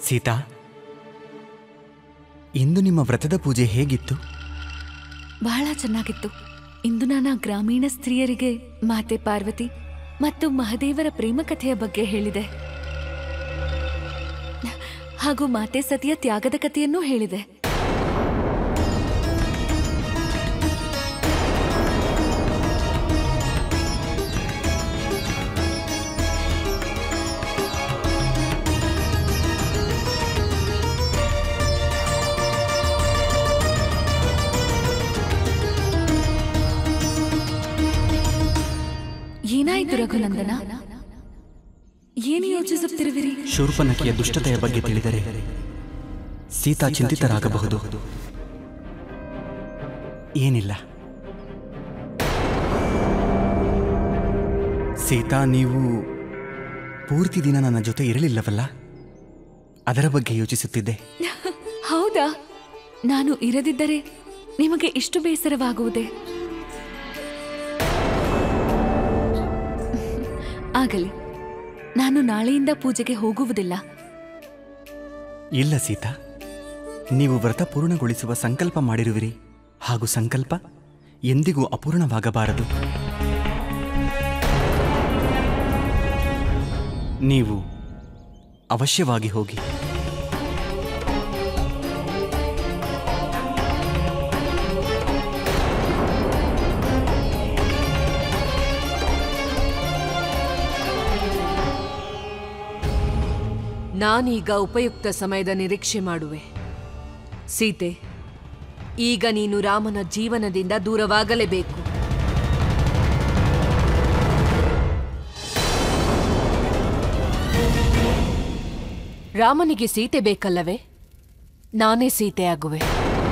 ಸೀತಾ ಇಂದು ನಿಮ್ಮ ವ್ರತದ ಪೂಜೆ ಹೇಗಿತ್ತು ಬಹಳ ಚೆನ್ನಾಗಿತ್ತು ಇಂದು ನಾನು ಆ ಗ್ರಾಮೀಣ ಸ್ತ್ರೀಯರಿಗೆ ಮಾತೆ ಪಾರ್ವತಿ ಮತ್ತು ಮಹದೇವರ ಪ್ರೇಮ ಕಥೆಯ ಬಗ್ಗೆ ಹೇಳಿದೆ ಹಾಗೂ ಮಾತೆ ಸತಿಯ ತ್ಯಾಗದ ಕಥೆಯನ್ನೂ ಹೇಳಿದೆ ಏನಾಯ್ತು ರಘುನಂದನ ಏನು ಯೋಚಿಸುತ್ತಿರುವಿರಿ ಶೂರ್ಪನಖಿಯ ದುಷ್ಟತೆಯ ಬಗ್ಗೆ ತಿಳಿದರೆ ಸೀತಾ ಚಿಂತಿತರಾಗಬಹುದು ಏನಿಲ್ಲ ಸೀತಾ ನೀವು ಪೂರ್ತಿ ದಿನ ನನ್ನ ಜೊತೆ ಇರಲಿಲ್ಲವಲ್ಲ ಅದರ ಬಗ್ಗೆ ಯೋಚಿಸುತ್ತಿದ್ದೆ ಹೌದಾ ನಾನು ಇರದಿದ್ದರೆ ನಿಮಗೆ ಇಷ್ಟು ಬೇಸರವಾಗುವುದೇ ಆಗಲಿ ನಾನು ನಾಳೆಯಿಂದ ಪೂಜೆಗೆ ಹೋಗುವುದಿಲ್ಲ ಇಲ್ಲ ಸೀತಾ ನೀವು ವ್ರತ ಪೂರ್ಣಗೊಳಿಸುವ ಸಂಕಲ್ಪ ಮಾಡಿರುವಿರಿ ಹಾಗೂ ಸಂಕಲ್ಪ ಎಂದಿಗೂ ಅಪೂರ್ಣವಾಗಬಾರದು ನೀವು ಅವಶ್ಯವಾಗಿ ಹೋಗಿ ನಾನೀಗ ಉಪಯುಕ್ತ ಸಮಯದ ನಿರೀಕ್ಷೆ ಮಾಡುವೆ ಸೀತೆ ಈಗ ನೀನು ರಾಮನ ಜೀವನದಿಂದ ದೂರವಾಗಲೇಬೇಕು ರಾಮನಿಗೆ ಸೀತೆ ಬೇಕಲ್ಲವೇ ನಾನೇ ಸೀತೆಯಾಗುವೆ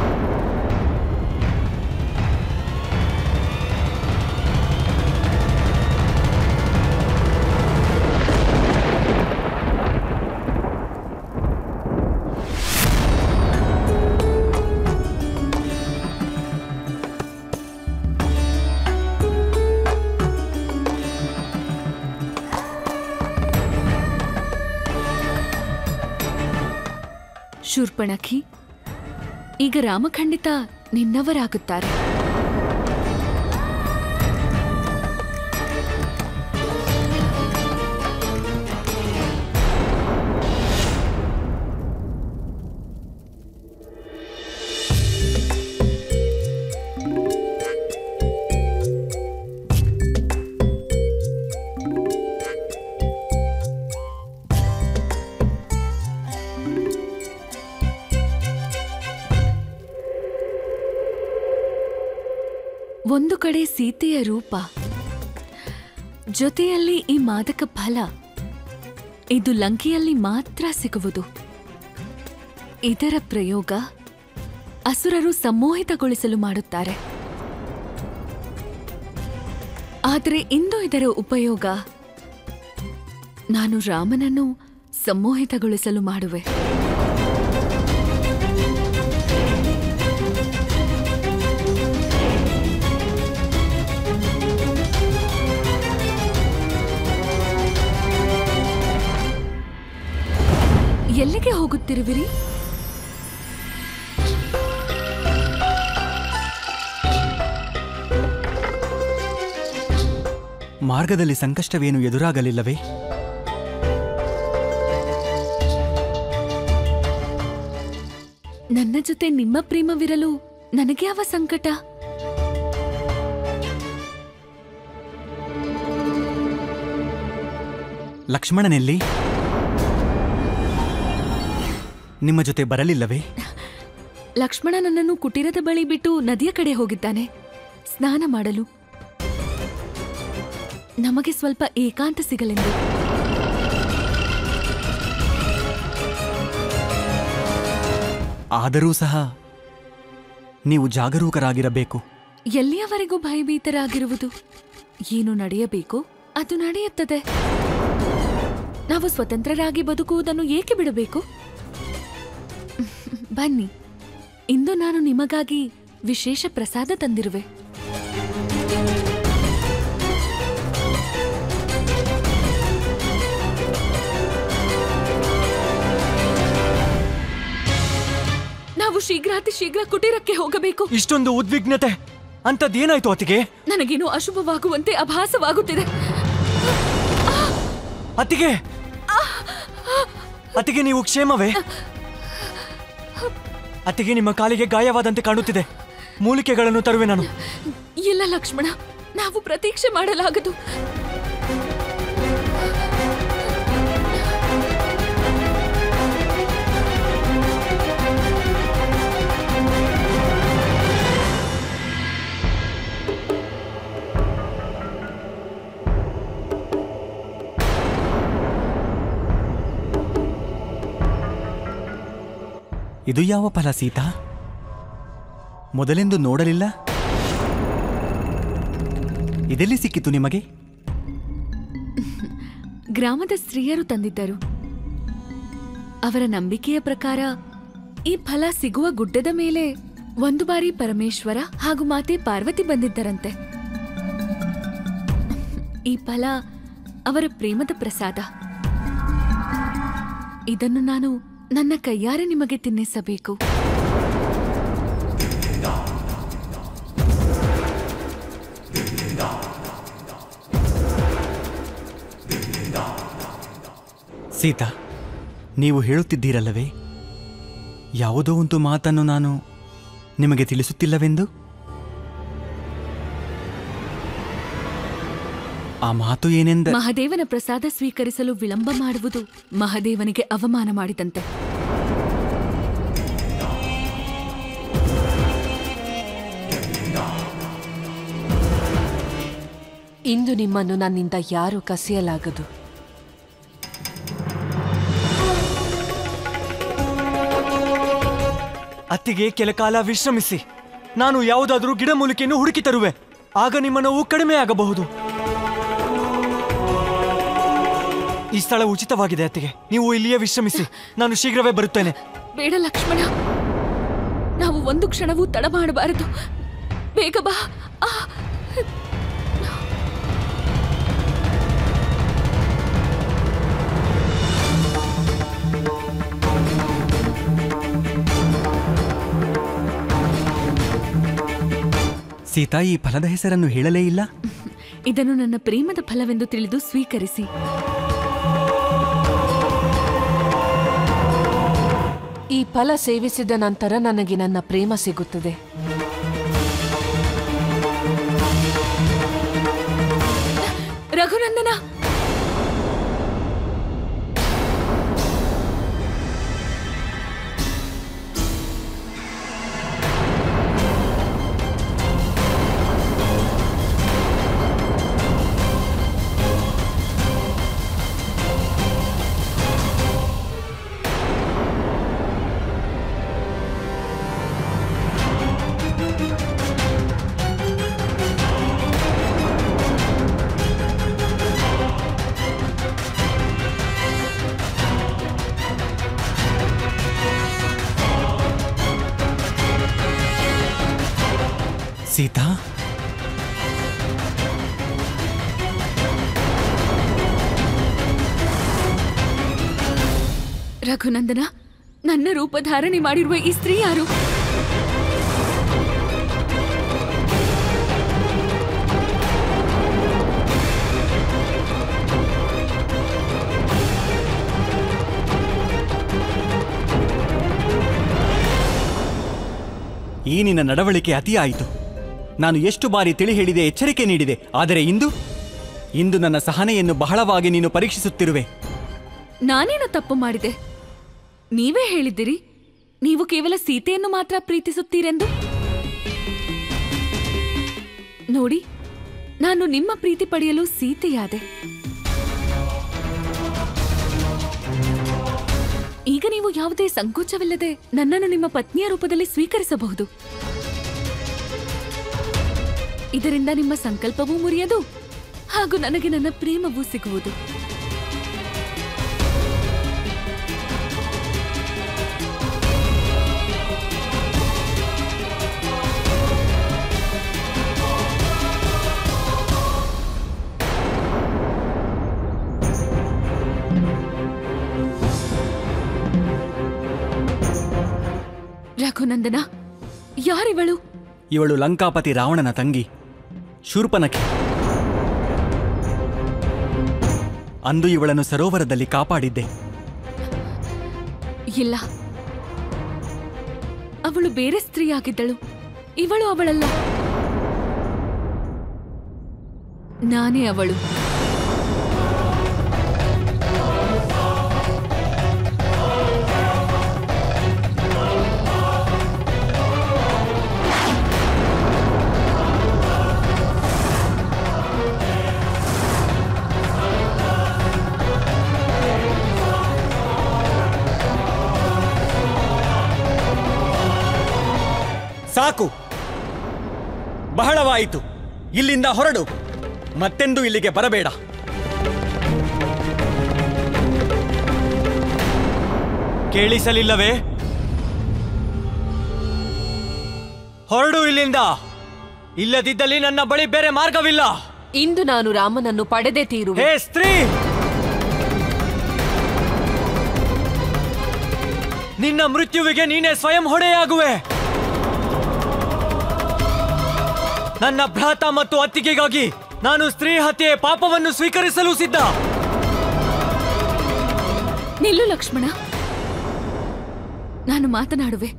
ಶೂರ್ಪಣಖಿ ಈಗ ರಾಮ ಖಂಡಿತ ನಿನ್ನವರಾಗುತ್ತಾರೆ ಒಂದು ಕಡೆ ಸೀತೆಯ ರೂಪ ಜೊತೆಯಲ್ಲಿ ಈ ಮಾದಕ ಫಲ ಇದು ಲಂಕೆಯಲ್ಲಿ ಮಾತ್ರ ಸಿಗುವುದು ಇದರ ಪ್ರಯೋಗ ಅಸುರರು ಸಮ್ಮೋಹಿತಗೊಳಿಸಲು ಮಾಡುತ್ತಾರೆ ಆದರೆ ಇಂದು ಇದರ ಉಪಯೋಗ ನಾನು ರಾಮನನ್ನು ಸಮ್ಮೋಹಿತಗೊಳಿಸಲು ಮಾಡುವೆ ಎಲ್ಲಿಗೆ ಹೋಗುತ್ತಿರುವಿರಿ ಮಾರ್ಗದಲ್ಲಿ ಸಂಕಷ್ಟವೇನು ಎದುರಾಗಲಿಲ್ಲವೇ ನನ್ನ ಜೊತೆ ನಿಮ್ಮ ಪ್ರೇಮವಿರಲು ನನಗೆ ಯಾವ ಸಂಕಟ ಲಕ್ಷ್ಮಣನೆಲ್ಲಿ ನಿಮ್ಮ ಜೊತೆ ಬರಲಿಲ್ಲವೇ ಲಕ್ಷ್ಮಣ ನನ್ನನ್ನು ಕುಟೀರದ ಬಳಿ ಬಿಟ್ಟು ನದಿಯ ಕಡೆ ಹೋಗಿದ್ದಾನೆ ಸ್ನಾನ ಮಾಡಲು ನಮಗೆ ಸ್ವಲ್ಪ ಏಕಾಂತ ಸಿಗಲೆಂದು ಆದರೂ ಸಹ ನೀವು ಜಾಗರೂಕರಾಗಿರಬೇಕು ಎಲ್ಲಿಯವರೆಗೂ ಭಯಭೀತರಾಗಿರುವುದು ಏನು ನಡೆಯಬೇಕೋ ಅದು ನಡೆಯುತ್ತದೆ ನಾವು ಸ್ವತಂತ್ರರಾಗಿ ಬದುಕುವುದನ್ನು ಏಕೆ ಬಿಡಬೇಕು ಬನ್ನಿ ಇಂದು ನಾನು ನಿಮಗಾಗಿ ವಿಶೇಷ ಪ್ರಸಾದ ತಂದಿರುವೆ ಶೀಘ್ರಾತಿ ಶೀಘ್ರ ಕುಟೀರಕ್ಕೆ ಹೋಗಬೇಕು ಇಷ್ಟೊಂದು ಉದ್ವಿಗ್ನತೆ ಅಂಥದ್ದೇನಾಯ್ತು ಅತ್ತಿಗೆ ನನಗೇನೋ ಅಶುಭವಾಗುವಂತೆ ಅಭಾಸವಾಗುತ್ತಿದೆ ಅತ್ತಿಗೆ ಅತ್ತಿಗೆ ನೀವು ಕ್ಷೇಮವೇ ಅತ್ತಿಗೆ ನಿಮ್ಮ ಕಾಲಿಗೆ ಗಾಯವಾದಂತೆ ಕಾಣುತ್ತಿದೆ ಮೂಲಿಕೆಗಳನ್ನು ತರುವೆ ನಾನು ಇಲ್ಲ ಲಕ್ಷ್ಮಣ ನಾವು ಪ್ರತೀಕ್ಷೆ ಮಾಡಲಾಗದು ಇದು ಯಾವ ಫಲ ಸೀತಾ ಮೊದಲೆಂದು ನೋಡಲಿಲ್ಲ ಇದೆಲ್ಲಿ ಸಿಕ್ಕಿತು ನಿಮಗೆ ಗ್ರಾಮದ ಸ್ತ್ರೀಯರು ತಂದಿದ್ದರು ಅವರ ನಂಬಿಕೆಯ ಪ್ರಕಾರ ಈ ಫಲ ಸಿಗುವ ಗುಡ್ಡದ ಮೇಲೆ ಒಂದು ಬಾರಿ ಪರಮೇಶ್ವರ ಹಾಗೂ ಮಾತೆ ಪಾರ್ವತಿ ಬಂದಿದ್ದರಂತೆ ಈ ಫಲ ಅವರ ಪ್ರೇಮದ ಪ್ರಸಾದ ಇದನ್ನು ನಾನು ನನ್ನ ಕೈಯಾರೆ ನಿಮಗೆ ತಿನ್ನಿಸಬೇಕು ಸೀತಾ ನೀವು ಹೇಳುತ್ತಿದ್ದೀರಲ್ಲವೇ ಯಾವುದೋ ಒಂದು ಮಾತನ್ನು ನಾನು ನಿಮಗೆ ತಿಳಿಸುತ್ತಿಲ್ಲವೆಂದು ಆ ಮಾತು ಏನೆಂದ ಮಹದೇವನ ಪ್ರಸಾದ ಸ್ವೀಕರಿಸಲು ವಿಳಂಬ ಮಾಡುವುದು ಮಹದೇವನಿಗೆ ಅವಮಾನ ಮಾಡಿದಂತೆ ಇಂದು ನಿಮ್ಮನ್ನು ನನ್ನಿಂದ ಯಾರೂ ಕಸಿಯಲಾಗದು ಅತ್ತಿಗೆ ಕೆಲ ಕಾಲ ವಿಶ್ರಮಿಸಿ ನಾನು ಯಾವುದಾದರೂ ಗಿಡಮೂಲಿಕೆಯನ್ನು ಹುಡುಕಿ ತರುವೆ ಆಗ ನಿಮ್ಮ ನೋವು ಕಡಿಮೆ ಆಗಬಹುದು ಈ ಸ್ಥಳ ಉಚಿತವಾಗಿದೆ ಅತ್ತಿಗೆ ನೀವು ಇಲ್ಲಿಯೇ ವಿಶ್ರಮಿಸಿ ನಾನು ಶೀಘ್ರವೇ ಬರುತ್ತೇನೆ ಬೇಡ ಲಕ್ಷ್ಮಣ ನಾವು ಒಂದು ಕ್ಷಣವೂ ತಡ ಮಾಡಬಾರದು ಬೇಗ ಬಾ ಆ, ಸೀತಾ ಈ ಫಲದ ಹೆಸರನ್ನು ಹೇಳಲೇ ಇಲ್ಲ ಇದನ್ನು ನನ್ನ ಪ್ರೇಮದ ಫಲವೆಂದು ತಿಳಿದು ಸ್ವೀಕರಿಸಿ ಈ ಫಲ ಸೇವಿಸಿದ ನಂತರ ನನಗೆ ನನ್ನ ಪ್ರೇಮ ಸಿಗುತ್ತದೆ ರಘುನಂದನ ಸೀತಾ ರಘುನಂದನ ನನ್ನ ರೂಪ ಧಾರಣೆ ಮಾಡಿರುವ ಈ ಸ್ತ್ರೀ ಯಾರು ಈ ನಿನ್ನ ನಡವಳಿಕೆ ಅತಿಯಾಯಿತು ನಾನು ಎಷ್ಟು ಬಾರಿ ತಿಳಿ ಹೇಳಿದೆ ಎಚ್ಚರಿಕೆ ನೀಡಿದೆ ಆದರೆ ಇಂದು ಇಂದು ನನ್ನ ಸಹನೆಯನ್ನು ಬಹಳವಾಗಿ ನೀನು ಪರೀಕ್ಷಿಸುತ್ತಿರುವೆ ನಾನೇನು ತಪ್ಪು ಮಾಡಿದೆ ನೀವೇ ಹೇಳಿದ್ದೀರಿ ನೀವು ಕೇವಲ ಸೀತೆಯನ್ನು ಮಾತ್ರ ಪ್ರೀತಿಸುತ್ತೀರೆಂದು ನೋಡಿ ನಾನು ನಿಮ್ಮ ಪ್ರೀತಿ ಪಡೆಯಲು ಸೀತೆಯಾದೆ ಈಗ ನೀವು ಯಾವುದೇ ಸಂಕೋಚವಿಲ್ಲದೆ ನನ್ನನ್ನು ನಿಮ್ಮ ಪತ್ನಿಯ ರೂಪದಲ್ಲಿ ಸ್ವೀಕರಿಸಬಹುದು ಇದರಿಂದ ನಿಮ್ಮ ಸಂಕಲ್ಪವೂ ಮುರಿಯದು ಹಾಗೂ ನನಗೆ ನನ್ನ ಪ್ರೇಮವೂ ಸಿಗುವುದು ರಘುನಂದನ ಯಾರಿವಳು ಇವಳು ಲಂಕಾಪತಿ ರಾವಣನ ತಂಗಿ ಶೂರ್ಪನಖಿ ಅಂದು ಇವಳನ್ನು ಸರೋವರದಲ್ಲಿ ಕಾಪಾಡಿದ್ದೆ ಇಲ್ಲ ಅವಳು ಬೇರೆ ಸ್ತ್ರೀಯಾಗಿದ್ದಳು ಇವಳು ಅವಳಲ್ಲ ನಾನೇ ಅವಳು ಸಾಕು ಬಹಳವಾಯಿತು ಇಲ್ಲಿಂದ ಹೊರಡು ಮತ್ತೆಂದು ಇಲ್ಲಿಗೆ ಬರಬೇಡ ಕೇಳಿಸಲಿಲ್ಲವೇ ಹೊರಡು ಇಲ್ಲಿಂದ ಇಲ್ಲದಿದ್ದಲ್ಲಿ ನನ್ನ ಬಳಿ ಬೇರೆ ಮಾರ್ಗವಿಲ್ಲ ಇಂದು ನಾನು ರಾಮನನ್ನು ಪಡೆದೇ ತೀರುವೆ ಹೇ ಸ್ತ್ರೀ ನಿನ್ನ ಮೃತ್ಯುವಿಗೆ ನೀನೇ ಸ್ವಯಂ ಹೊಣೆಯಾಗುವೆ ನನ್ನ ಭ್ರಾತ ಮತ್ತು ಅತ್ತಿಗೆಗಾಗಿ ನಾನು ಸ್ತ್ರೀ ಹತ್ಯೆ ಪಾಪವನ್ನು ಸ್ವೀಕರಿಸಲು ಸಿದ್ಧ ನಿಲ್ಲು ಲಕ್ಷ್ಮಣ ನಾನು ಮಾತನಾಡುವೆ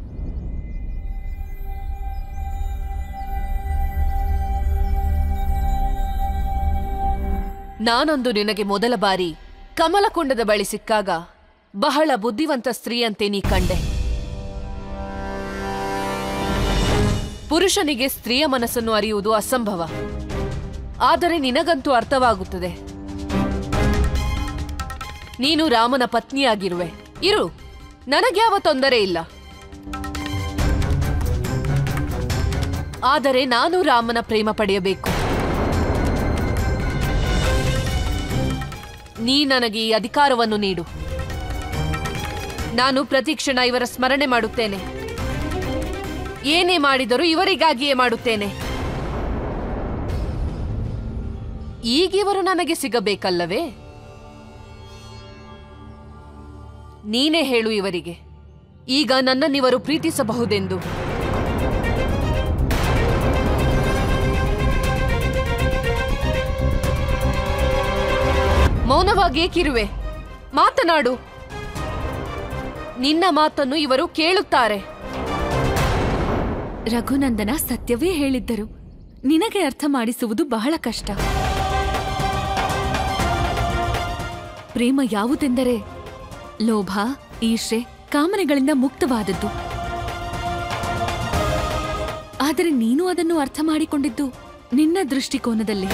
ನಾನೊಂದು ನಿನಗೆ ಮೊದಲ ಬಾರಿ ಕಮಲಕುಂಡದ ಬಳಿ ಸಿಕ್ಕಾಗ ಬಹಳ ಬುದ್ಧಿವಂತ ಸ್ತ್ರೀಯಂತೆ ನೀ ಕಂಡೆ ಪುರುಷನಿಗೆ ಸ್ತ್ರೀಯ ಮನಸ್ಸನ್ನು ಅರಿಯುವುದು ಅಸಂಭವ ಆದರೆ ನಿನಗಂತೂ ಅರ್ಥವಾಗುತ್ತದೆ ನೀನು ರಾಮನ ಪತ್ನಿಯಾಗಿರುವೆ ಇರು ನನಗ್ಯಾವ ತೊಂದರೆ ಇಲ್ಲ ಆದರೆ ನಾನು ರಾಮನ ಪ್ರೇಮ ಪಡೆಯಬೇಕು ನೀ ನನಗೆ ಈ ಅಧಿಕಾರವನ್ನು ನೀಡು ನಾನು ಪ್ರತಿಕ್ಷಣ ಇವರ ಸ್ಮರಣೆ ಮಾಡುತ್ತೇನೆ ಏನೇ ಮಾಡಿದರೂ ಇವರಿಗಾಗಿಯೇ ಮಾಡುತ್ತೇನೆ ಈಗಿವರು ನನಗೆ ಸಿಗಬೇಕಲ್ಲವೇ ನೀನೇ ಹೇಳು ಇವರಿಗೆ ಈಗ ನನ್ನನ್ನಿವರು ಪ್ರೀತಿಸಬಹುದೆಂದು ಮೌನವಾಗಿ ಏಕಿರುವೆ ಮಾತನಾಡು ನಿನ್ನ ಮಾತನ್ನು ಇವರು ಕೇಳುತ್ತಾರೆ ರಘುನಂದನ ಸತ್ಯವೇ ಹೇಳಿದ್ದರು ನಿನಗೆ ಅರ್ಥ ಮಾಡಿಸುವುದು ಬಹಳ ಕಷ್ಟ ಪ್ರೇಮ ಯಾವುದೆಂದರೆ ಲೋಭ ಈರ್ಷೆ ಕಾಮನೆಗಳಿಂದ ಮುಕ್ತವಾದದ್ದು ಆದರೆ ನೀನು ಅದನ್ನು ಅರ್ಥ ಮಾಡಿಕೊಂಡಿದ್ದು ನಿನ್ನ ದೃಷ್ಟಿಕೋನದಲ್ಲಿ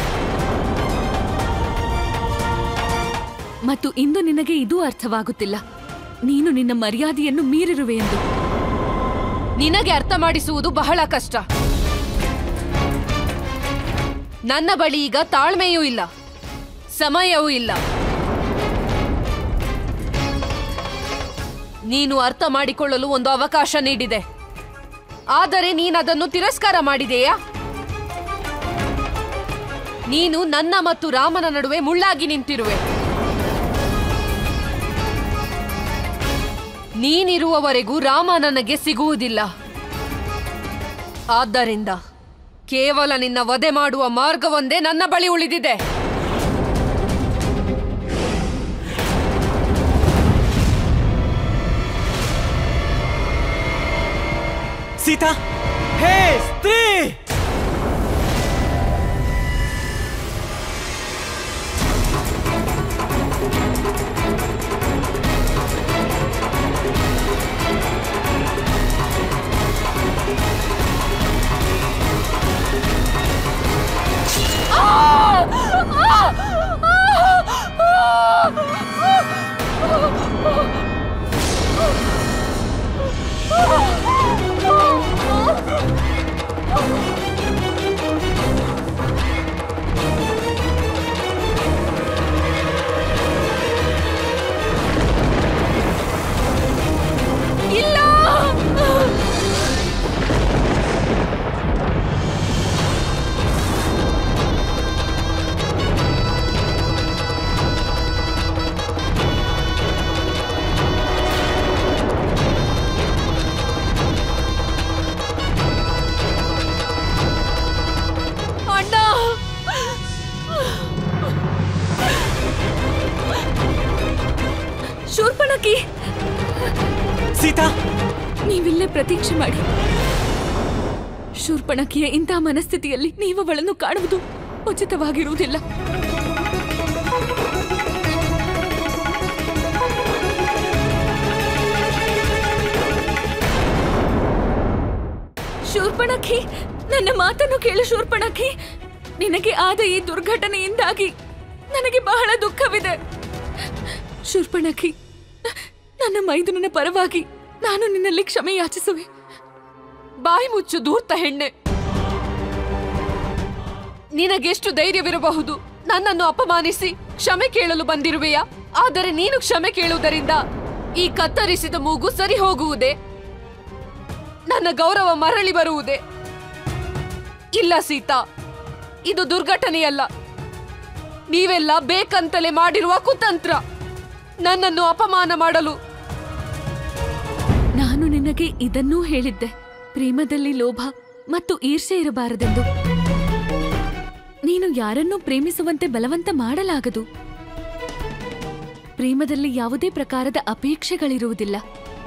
ಮತ್ತು ಇಂದು ನಿನಗೆ ಇದೂ ಅರ್ಥವಾಗುತ್ತಿಲ್ಲ ನೀನು ನಿನ್ನ ಮರ್ಯಾದೆಯನ್ನು ಮೀರಿರುವೆ ಎಂದು ನಿನಗೆ ಅರ್ಥ ಮಾಡಿಸುವುದು ಬಹಳ ಕಷ್ಟ ನನ್ನ ಬಳಿ ಈಗ ತಾಳ್ಮೆಯೂ ಇಲ್ಲ ಸಮಯವೂ ಇಲ್ಲ ನೀನು ಅರ್ಥ ಮಾಡಿಕೊಳ್ಳಲು ಒಂದು ಅವಕಾಶ ನೀಡಿದೆ ಆದರೆ ನೀನದನ್ನು ತಿರಸ್ಕಾರ ಮಾಡಿದೆಯಾ ನೀನು ನನ್ನ ಮತ್ತು ರಾಮನ ನಡುವೆ ಮುಳ್ಳಾಗಿ ನಿಂತಿರುವೆ ನೀನಿರುವವರೆಗೂ ರಾಮ ನನಗೆ ಸಿಗುವುದಿಲ್ಲ ಆದ್ದರಿಂದ ಕೇವಲ ನಿನ್ನ ವಧೆ ಮಾಡುವ ಮಾರ್ಗವೊಂದೇ ನನ್ನ ಬಳಿ ಉಳಿದಿದೆ ಸೀತಾ ಹೇ ಸ್ತ್ರೀ ಇಲ್ಲ ಜಾನಕಿ ಸೀತಾ ನೀವಿಲ್ಲೇ ಪ್ರತೀಕ್ಷೆ ಮಾಡಿ ಶೂರ್ಪಣಕಿಯ ಇಂತಹ ಮನಸ್ಥಿತಿಯಲ್ಲಿ ನೀವು ಅವಳನ್ನು ಕಾಣುವುದು ಉಚಿತವಾಗಿರುವುದಿಲ್ಲ ಶೂರ್ಪಣಖಿ ನನ್ನ ಮಾತನ್ನು ಕೇಳು ಶೂರ್ಪಣಖಿ ನಿನಗೆ ಆದ ಈ ದುರ್ಘಟನೆಯಿಂದಾಗಿ ನನಗೆ ಬಹಳ ದುಃಖವಿದೆ ಶೂರ್ಪಣಖಿ ನನ್ನ ಮೈದುನನ ಪರವಾಗಿ ನಾನು ನಿನ್ನಲ್ಲಿ ಕ್ಷಮೆ ಯಾಚಿಸುವೆ ಬಾಯಿ ಮುಚ್ಚು ಧೂರ್ತ ಹೆಣ್ಣೆ ನಿನಗೆಷ್ಟು ಧೈರ್ಯವಿರಬಹುದು ನನ್ನನ್ನು ಅಪಮಾನಿಸಿ ಕ್ಷಮೆ ಕೇಳಲು ಬಂದಿರುವೆಯಾ ಆದರೆ ನೀನು ಕ್ಷಮೆ ಕೇಳುವುದರಿಂದ ಈ ಕತ್ತರಿಸಿದ ಮೂಗು ಸರಿ ಹೋಗುವುದೇ ನನ್ನ ಗೌರವ ಮರಳಿ ಬರುವುದೇ ಇಲ್ಲ ಸೀತಾ ಇದು ದುರ್ಘಟನೆಯಲ್ಲ ನೀವೆಲ್ಲ ಬೇಕಂತಲೇ ಮಾಡಿರುವ ಕುತಂತ್ರ ನನ್ನನ್ನು ಅಪಮಾನ ಮಾಡಲು ನಾನು ನಿನಗೆ ಇದನ್ನೂ ಹೇಳಿದ್ದೆ ಪ್ರೇಮದಲ್ಲಿ ಲೋಭ ಮತ್ತು ಈರ್ಷೆ ಇರಬಾರದೆಂದು ನೀನು ಯಾರನ್ನೂ ಪ್ರೇಮಿಸುವಂತೆ ಬಲವಂತ ಮಾಡಲಾಗದು ಪ್ರೇಮದಲ್ಲಿ ಯಾವುದೇ ಪ್ರಕಾರದ ಅಪೇಕ್ಷೆಗಳಿರುವುದಿಲ್ಲ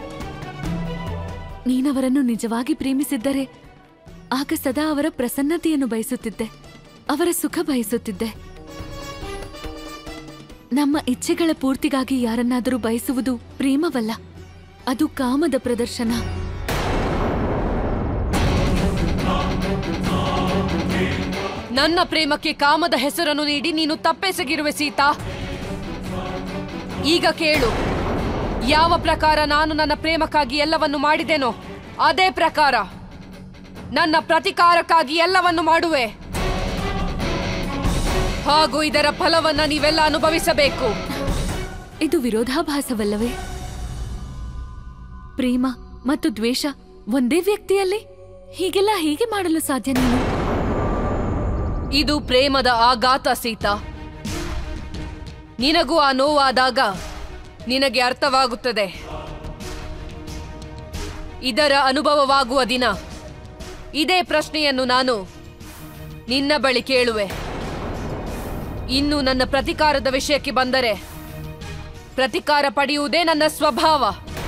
ನೀನವರನ್ನು ನಿಜವಾಗಿ ಪ್ರೇಮಿಸಿದ್ದರೆ ಆಗ ಸದಾ ಅವರ ಪ್ರಸನ್ನತೆಯನ್ನು ಬಯಸುತ್ತಿದ್ದೆ ಅವರ ಸುಖ ಬಯಸುತ್ತಿದ್ದೆ ನಮ್ಮ ಇಚ್ಛೆಗಳ ಪೂರ್ತಿಗಾಗಿ ಯಾರನ್ನಾದರೂ ಬಯಸುವುದು ಪ್ರೇಮವಲ್ಲ ಅದು ಕಾಮದ ಪ್ರದರ್ಶನ ನನ್ನ ಪ್ರೇಮಕ್ಕೆ ಕಾಮದ ಹೆಸರನ್ನು ನೀಡಿ ನೀನು ತಪ್ಪೆಸಗಿರುವೆ ಸೀತಾ ಈಗ ಕೇಳು ಯಾವ ಪ್ರಕಾರ ನಾನು ನನ್ನ ಪ್ರೇಮಕ್ಕಾಗಿ ಎಲ್ಲವನ್ನು ಮಾಡಿದೆನೋ ಅದೇ ಪ್ರಕಾರ ನನ್ನ ಪ್ರತಿಕಾರಕ್ಕಾಗಿ ಎಲ್ಲವನ್ನು ಮಾಡುವೆ ಹಾಗೂ ಇದರ ಫಲವನ್ನ ನೀವೆಲ್ಲ ಅನುಭವಿಸಬೇಕು ಇದು ವಿರೋಧಾಭಾಸವಲ್ಲವೇ ಪ್ರೇಮ ಮತ್ತು ದ್ವೇಷ ಒಂದೇ ವ್ಯಕ್ತಿಯಲ್ಲಿ ಹೀಗೆಲ್ಲ ಹೇಗೆ ಮಾಡಲು ಸಾಧ್ಯ ನೀನು ಇದು ಪ್ರೇಮದ ಆಘಾತ ಸೀತಾ ನಿನಗೂ ಆ ನೋವಾದಾಗ ನಿನಗೆ ಅರ್ಥವಾಗುತ್ತದೆ ಇದರ ಅನುಭವವಾಗುವ ದಿನ ಇದೇ ಪ್ರಶ್ನೆಯನ್ನು ನಾನು ನಿನ್ನ ಬಳಿ ಕೇಳುವೆ ಇನ್ನು ನನ್ನ ಪ್ರತಿಕಾರದ ವಿಷಯಕ್ಕೆ ಬಂದರೆ ಪ್ರತಿಕಾರ ಪಡೆಯುವುದೇ ನನ್ನ ಸ್ವಭಾವ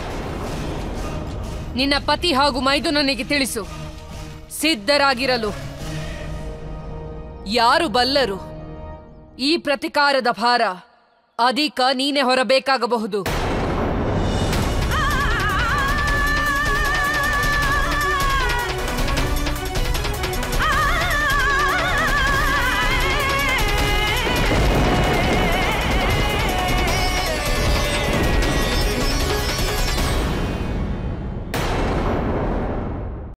ನಿನ್ನ ಪತಿ ಹಾಗೂ ಮೈದುನನಿಗೆ ತಿಳಿಸು ಸಿದ್ಧರಾಗಿರಲು ಯಾರು ಬಲ್ಲರು ಈ ಪ್ರತಿಕಾರದ ಭಾರ ಅಧಿಕ ನೀನೆ ಹೊರಬೇಕಾಗಬಹುದು